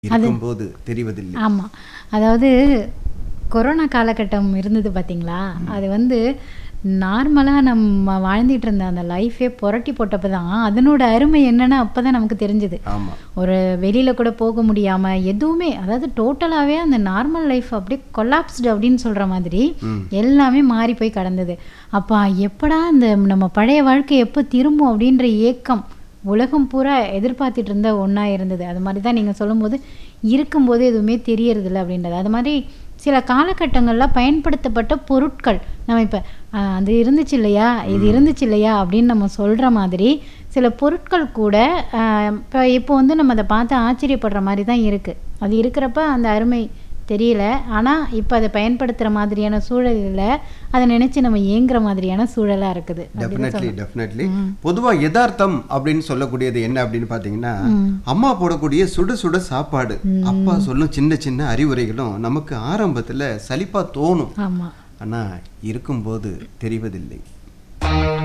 இருக்கும்போது தெரிவதில்லை ஆமாம் அதாவது கொரோனா காலகட்டம் இருந்தது பார்த்தீங்களா அது வந்து நார்மலாக நம்ம வாழ்ந்துட்டு இருந்த அந்த லைஃபே புரட்டி போட்டப்போ தான் அதனோட அருமை என்னன்னு அப்போ தான் நமக்கு தெரிஞ்சுது ஆமா ஒரு வெளியில் கூட போக முடியாமல் எதுவுமே அதாவது டோட்டலாகவே அந்த நார்மல் லைஃப் அப்படியே கொலாப்ஸ்டு அப்படின்னு சொல்கிற மாதிரி ம். எல்லாமே மாறி போய் கடந்தது அப்போ எப்படா இந்த நம்ம பழைய வாழ்க்கை எப்போ திரும்பும் அப்படின்ற ஏக்கம் உலகம் பூரா எதிர்பார்த்துட்டு இருந்த ஒன்றா இருந்தது அது மாதிரி தான் நீங்கள் சொல்லும்போது இருக்கும்போது எதுவுமே தெரியறதில்ல அப்படின்றது அது மாதிரி சில காலகட்டங்களில் பயன்படுத்தப்பட்ட பொருட்கள் நம்ம இப்போ அது இருந்துச்சு இல்லையா இது இருந்துச்சு இல்லையா அப்படின்னு நம்ம சொல்கிற மாதிரி சில பொருட்கள் கூட இப்போ இப்போ வந்து நம்ம அதை பார்த்து ஆச்சரியப்படுற மாதிரி தான் இருக்குது அது இருக்கிறப்ப அந்த அருமை தெரியல ஆனால் இப்போ அதை பயன்படுத்துகிற மாதிரியான சூழலில் அதை நினச்சி நம்ம ஏங்குற மாதிரியான சூழலாக இருக்குது டெஃபினெட்லி டெஃபினெட்லி பொதுவா யதார்த்தம் அப்படின்னு சொல்லக்கூடியது என்ன அப்படின்னு பாத்தீங்கன்னா அம்மா போடக்கூடிய சுட சுட சாப்பாடு அப்பா சொல்லும் சின்ன சின்ன அறிவுரைகளும் நமக்கு ஆரம்பத்துல சலிப்பா தோணும் ஆமாம் ஆனா இருக்கும்போது தெரிவதில்லை